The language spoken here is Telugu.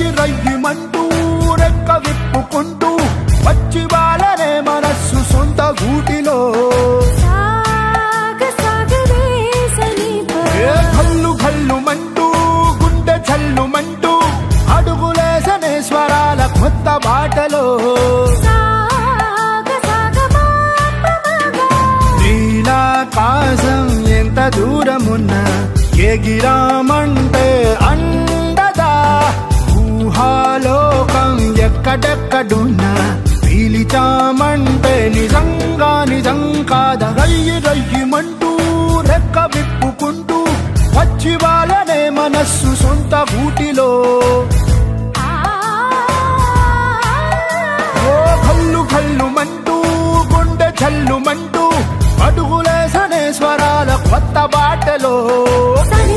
రయ్యి రయ్యిమంటూ రెక్క విప్పుకుంటూ వచ్చి వాళ్ళనే మనస్సు సొంత గూటిలో సాగ సాగరే సమీప ఏ కల్లు కల్లు మంటూ గుండె చల్లుమంటూ అడుగులేసనే స్వరాల కొత్త బాటలో సాగ సాగ మాపమగా నీలాకాశం ఎంత దూరమున్నా ఎగిరామంటే అందదా ఊహాలోకం ఎక్కడెక్కడున్నా పీలిచామంటే నిజంగా నిజం కాద రయ్యి రయ్యిమంటూ రెక్క విప్పుకుంటూ వచ్చి వాళ్ళనే మనస్సు సొంత గూటిలో ఓ కల్లు కల్లు మంటూ గుండె చల్లుమంటూ అడుగులేసనే స్వరాల కొత్త బాటలో సని